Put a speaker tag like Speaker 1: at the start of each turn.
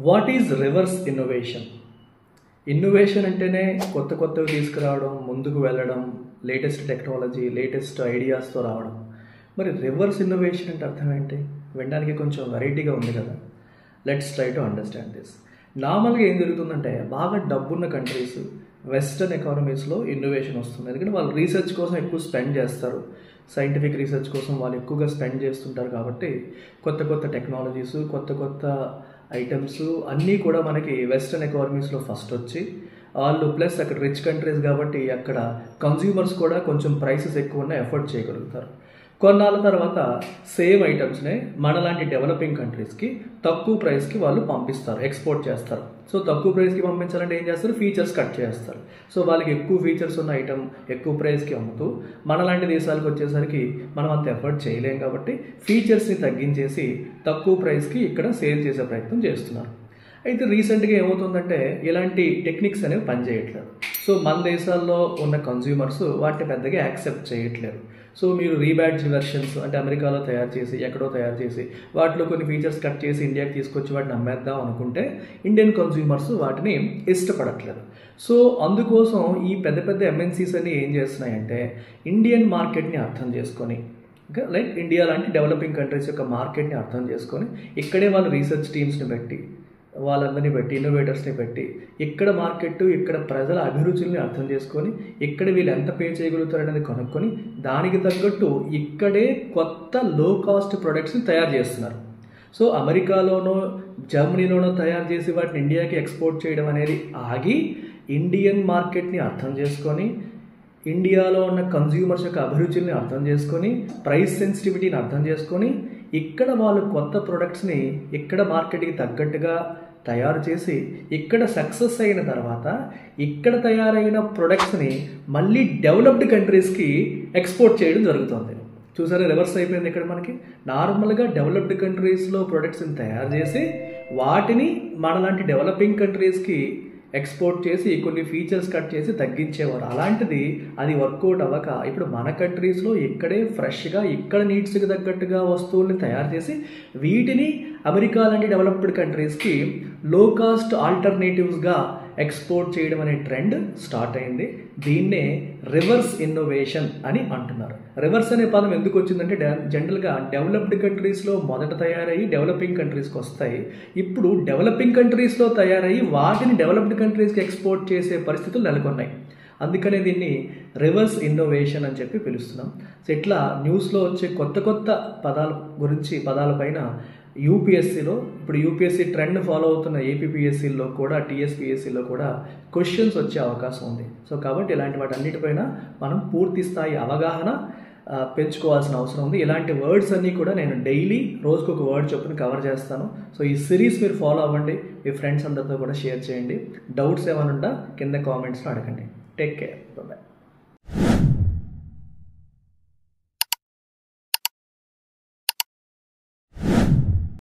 Speaker 1: what is reverse innovation innovation అంటేనే కొత్త కొత్తవి తీసుకురావడం ముందుకు వెళ్ళడం లేటెస్ట్ టెక్నాలజీ లేటెస్ట్ ఐడియాస్తో రావడం మరి రివర్స్ ఇన్నోవేషన్ అంటే అర్థం ఏంటి వినడానికి కొంచెం వెరైటీగా ఉంది కదా let's try to understand this నార్మల్గా ఏం జరుగుతుందంటే బాగా డబ్బున్న కంట్రీస్ వెస్టర్న్ ఎకానమీస్లో ఇన్నోవేషన్ వస్తుంది ఎందుకంటే వాళ్ళు రీసెర్చ్ కోసం ఎక్కువ స్పెండ్ చేస్తారు సైంటిఫిక్ రీసెర్చ్ కోసం వాళ్ళు ఎక్కువగా స్పెండ్ చేస్తుంటారు కాబట్టి కొత్త కొత్త టెక్నాలజీస్ కొత్త కొత్త ఐటమ్స్ అన్నీ కూడా మనకి వెస్టర్న్ ఎకానమీస్లో ఫస్ట్ వచ్చి వాళ్ళు ప్లస్ అక్కడ రిచ్ కంట్రీస్ కాబట్టి అక్కడ కన్జ్యూమర్స్ కూడా కొంచెం ప్రైసెస్ ఎక్కువ ఉన్న ఎఫర్ట్ చేయగలుగుతారు కొన్నాళ్ళ తర్వాత సేమ్ ఐటమ్స్నే మనలాంటి డెవలపింగ్ కంట్రీస్కి తక్కువ ప్రైస్కి వాళ్ళు పంపిస్తారు ఎక్స్పోర్ట్ చేస్తారు సో తక్కువ ప్రైస్కి పంపించాలంటే ఏం చేస్తారు ఫీచర్స్ కట్ చేస్తారు సో వాళ్ళకి ఎక్కువ ఫీచర్స్ ఉన్న ఐటమ్ ఎక్కువ ప్రైస్కి అమ్ముతూ మనలాంటి దేశాలకు వచ్చేసరికి మనం అంత ఎఫర్ట్ చేయలేం కాబట్టి ఫీచర్స్ని తగ్గించేసి తక్కువ ప్రైస్కి ఇక్కడ సేల్ చేసే ప్రయత్నం చేస్తున్నారు అయితే రీసెంట్గా ఏమవుతుందంటే ఇలాంటి టెక్నిక్స్ అనేవి పనిచేయట్లేదు సో మన దేశాల్లో ఉన్న కన్జ్యూమర్స్ వాటిని పెద్దగా యాక్సెప్ట్ చేయట్లేదు సో మీరు రీబ్యాడ్జ్ వెర్షన్స్ అంటే అమెరికాలో తయారు చేసి ఎక్కడో తయారు చేసి వాటిలో కొన్ని ఫీచర్స్ కట్ చేసి ఇండియాకి తీసుకొచ్చి వాటిని అమ్మేద్దాం అనుకుంటే ఇండియన్ కన్జ్యూమర్స్ వాటిని ఇష్టపడట్లేదు సో అందుకోసం ఈ పెద్ద పెద్ద ఎంఎన్సీస్ అన్ని ఏం చేస్తున్నాయంటే ఇండియన్ మార్కెట్ని అర్థం చేసుకొని ఇంకా లైక్ ఇండియా లాంటి డెవలపింగ్ కంట్రీస్ యొక్క మార్కెట్ని అర్థం చేసుకొని ఇక్కడే వాళ్ళు రీసెర్చ్ టీమ్స్ని పెట్టి వాళ్ళందరినీ పెట్టి ఇన్నోవేటర్స్ని పెట్టి ఇక్కడ మార్కెట్ ఇక్కడ ప్రజల అభిరుచుల్ని అర్థం చేసుకొని ఇక్కడ వీళ్ళు ఎంత పే చేయగలుగుతారు అనేది కనుక్కొని దానికి తగ్గట్టు ఇక్కడే కొత్త లో కాస్ట్ ప్రొడక్ట్స్ని తయారు చేస్తున్నారు సో అమెరికాలోనో జర్మనీలోనో తయారు చేసి వాటిని ఇండియాకి ఎక్స్పోర్ట్ చేయడం అనేది ఆగి ఇండియన్ మార్కెట్ని అర్థం చేసుకొని ఇండియాలో ఉన్న కన్జ్యూమర్స్ యొక్క అభిరుచుల్ని అర్థం చేసుకొని ప్రైస్ సెన్సిటివిటీని అర్థం చేసుకొని ఇక్కడ వాళ్ళు కొత్త ప్రొడక్ట్స్ని ఇక్కడ మార్కెట్కి తగ్గట్టుగా తయారు చేసి ఇక్కడ సక్సెస్ అయిన తర్వాత ఇక్కడ తయారైన ప్రొడక్ట్స్ని మళ్ళీ డెవలప్డ్ కంట్రీస్కి ఎక్స్పోర్ట్ చేయడం జరుగుతుంది చూసారా రివర్స్ అయిపోయింది ఇక్కడ మనకి నార్మల్గా డెవలప్డ్ కంట్రీస్లో ప్రొడక్ట్స్ని తయారు చేసి వాటిని మనలాంటి డెవలపింగ్ కంట్రీస్కి ఎక్స్పోర్ట్ చేసి కొన్ని ఫీచర్స్ కట్ చేసి తగ్గించేవారు అలాంటిది అది వర్కౌట్ అవ్వక ఇప్పుడు మన కంట్రీస్లో ఇక్కడే ఫ్రెష్గా ఇక్కడ నీడ్స్కి తగ్గట్టుగా వస్తువుల్ని తయారు చేసి వీటిని అమెరికా లాంటి డెవలప్డ్ కంట్రీస్కి లో కాస్ట్ ఆల్టర్నేటివ్స్గా ఎక్స్పోర్ట్ చేయడం అనే ట్రెండ్ స్టార్ట్ అయింది దీన్నే రివర్స్ ఇన్నోవేషన్ అని అంటున్నారు రివర్స్ అనే పదం ఎందుకు వచ్చిందంటే జనరల్గా డెవలప్డ్ కంట్రీస్లో మొదట తయారయ్యి డెవలపింగ్ కంట్రీస్కి వస్తాయి ఇప్పుడు డెవలపింగ్ కంట్రీస్లో తయారయ్యి వాటిని డెవలప్డ్ కంట్రీస్కి ఎక్స్పోర్ట్ చేసే పరిస్థితులు నెలకొన్నాయి అందుకనే దీన్ని రివర్స్ ఇన్నోవేషన్ అని చెప్పి పిలుస్తున్నాం సో ఇట్లా న్యూస్లో వచ్చే కొత్త కొత్త పదాల గురించి పదాలపైన యూపీఎస్సీలో ఇప్పుడు యూపీఎస్సీ ట్రెండ్ ఫాలో అవుతున్న ఏపీపీఎస్సీలో కూడా టీఎస్పీఎస్సీలో కూడా క్వశ్చన్స్ వచ్చే అవకాశం ఉంది సో కాబట్టి ఇలాంటి వాటన్నిటిపైన మనం పూర్తి స్థాయి అవగాహన పెంచుకోవాల్సిన అవసరం ఉంది ఇలాంటి వర్డ్స్ అన్నీ కూడా నేను డైలీ రోజుకు ఒక వర్డ్ చొప్పున కవర్ చేస్తాను సో ఈ సిరీస్ మీరు ఫాలో అవ్వండి మీ ఫ్రెండ్స్ అందరితో కూడా షేర్ చేయండి డౌట్స్ ఏమైనా ఉందా కింద కామెంట్స్లో అడగండి టేక్ కేర్ బాయ్